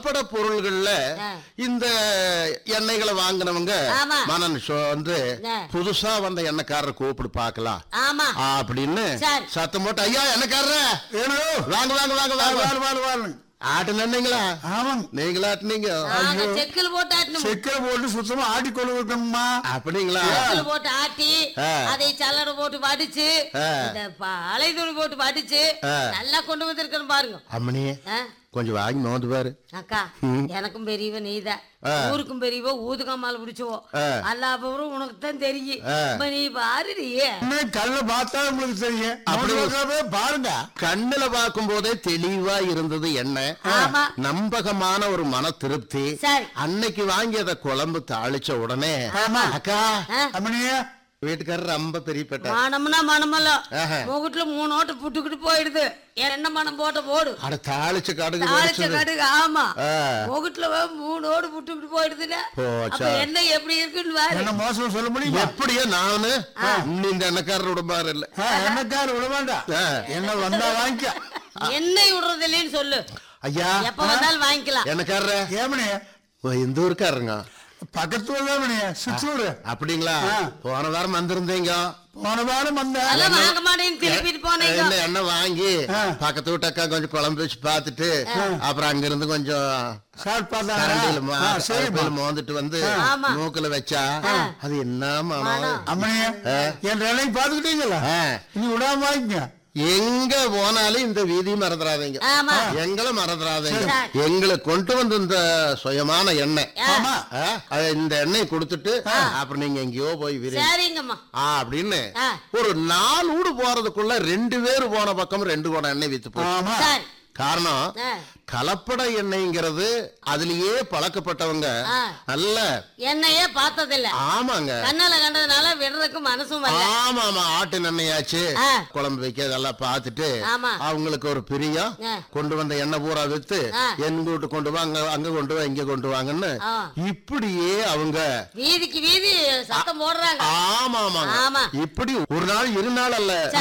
கலப்பட பொருள்கள்ல ஆ. இந்த எண்ணெய்களை வாங்கினவங்க ஆமா. மனன் ஷோ வந்து ஆ. புதுசா வந்த எண்ணெய்க்காரர் கூப்பிடு பார்க்கலாம் ஆமா அப்படின்னு சரி. சத்தம் போட்டு ஐயா எண்ணெய்க்காரர் ஏனோ வாங்க வாங்க வாங்க வாங்க வாரு வாரு வாரு ஆட்டு நின்னீங்களா ஆமாங்க நீங்களா ஆட்டுனீங்க நாங்க செக்கில் போட்டு ஆட்டணும் செக்கரை போட்டு சுத்தமா ஆடி கொண்டு இருக்கணும்மா அப்படிங்களா செக்கில் போட்டு ஆட்டி ஆ. அதை சல்லடை போட்டு வடிச்சு ஆ. இந்த ப- அலை துணி போட்டு வடிச்சு ஆ. நல்லா கொண்டு வந்திருக்கணும் பாருங்க அம்மனியே ஆ? கொஞ்சம் வாங்கி நோந்து பாரு அக்கா எனக்கும் பெரியவ நீதான் ஆ. ஊருக்கும் பெரியவ ஊதுகாமால பிடிச்சவோ ஆ. எல்லா பவரும் உனக்கு தான் தெரியும் ஆ. இப்ப நீ பாருடியே என்ன கல்ல பார்த்தா உங்களுக்கு தெரியும் அப்படி- அப்படி பாருங்க கண்ணுல பார்க்கும் போதே தெளிவா இருந்தது எண்ணெய் ஆமா நம்பகமான ஒரு மன திருப்தி சரி. அன்னைக்கு வாங்கி அதை குழம்பு தாளிச்ச உடனே ஆமா. அக்கா ஆ? அம்மனியே வீட்டுக்காரர் ரொம்ப பெரிய பெட்ட மனம்னா மனமல்ல ஆஹா. முகட்டுல மூணு ஓட்டு புட்டுக்கிட்டு போயிடுது என்ன மனம் போட்ட போடு அட தாளிச்ச கடுகு தாளிச்ச வெடிச்சது. கடுகு ஆமா ஆ. முகட்டுல மூணு ஓடு புட்டுக்கிட்டு போயிடுதுல போச்சா. அப்ப என்ன எப்படி இருக்குன்னு பாரு என்ன மோசம் சொல்ல முடியுமா எப்படியோ நானு இன்னும் இந்த எண்ணெய்க்காரர் உடம்பாரு இல்ல ஆ, எண்ணெய்க்கார விட வேண்டாம் ஆ. என்ன வந்தா வாங்கிக்க எண்ணெய் விடுறது இல்லைன்னு சொல்லு ஐயா எப்ப வந்தாலும் வாங்கிக்கலாம் எண்ணெய்க்காரர் ஏமனே ஓ, இந்த ஊருக்காரங்க பக்கத்துல தான் மணியே சிற்றூர் அப்படிங்களா ஆ. போன வாரம் வந்திருந்தீங்க போன வாரம் வந்தேன் அதெல்லாம் வாங்க மாட்டேன்னு திருப்பிட்டு போனீங்க என்ன எண்ணெய் வாங்கி ஆ. பக்கத்து வீட்டு அக்கா கொஞ்சம் குழம்பு வச்சு பார்த்துட்டு அப்புறம் அங்க இருந்து கொஞ்சம் சார் கரண்டில மோ- பார்த்தா சரிம்மா அடுப்புல மோந்துட்டு வந்து ஆமா. மூக்குல வச்சா அது என்ன மனம் அம்மனியே என் வேலைக்கு பாத்துக்கிட்டீங்களா ஆ. நீ விடாம வாங்கிக்க எங்க போனாலும் இந்த வீதி மறந்துடாதீங்க ஆமா எங்களை மறந்துடாதீங்க சரி. எங்களை கொண்டு வந்த இந்த சுயமான எண்ணெய் ஆ. ஆமா ஆ, அது இந்த எண்ணெய் கொடுத்துட்டு அப்புறம் நீங்க எங்கேயோ போய் விரி சரிங்கம்மா ஆ அப்படின்னு ஆ. ஒரு நாலு வீடு போறதுக்குள்ள ரெண்டு பேர் போன பக்கம் ரெண்டு குடம் எண்ணெய் வித்து போச்சு ஆமா சரி காரணம் ஆ. கலப்பட எண்ணெய்ங்கிறது அதுலயே பழக்கப்பட்டவங்க ஆ. நல்ல எண்ணெயே பார்த்ததில்ல ஆமாங்க கண்ணால கண்டதுனால விடுறதுக்கு மனசும் வரல ஆமா ஆமா ஆட்டு எண்ணெயாச்சு ஆ. குழம்பு வைக்க இதெல்லாம் பார்த்துட்டு ஆமா. அவங்களுக்கு ஒரு பிரியம் ஆ. கொண்டு வந்த எண்ணெய் பூரா வித்து ஆ. என் வீட்டு கொண்டு வாங்க அங்க கொண்டு வா இங்க கொண்டு வாங்கன்னு ஆ. இப்படியே அவங்க வீதிக்கு வீதி சத்தம் போடுறாங்க ஆமா ஆமாங்க ஆமா. இப்படி ஒரு நாள் இரு நாள் அல்ல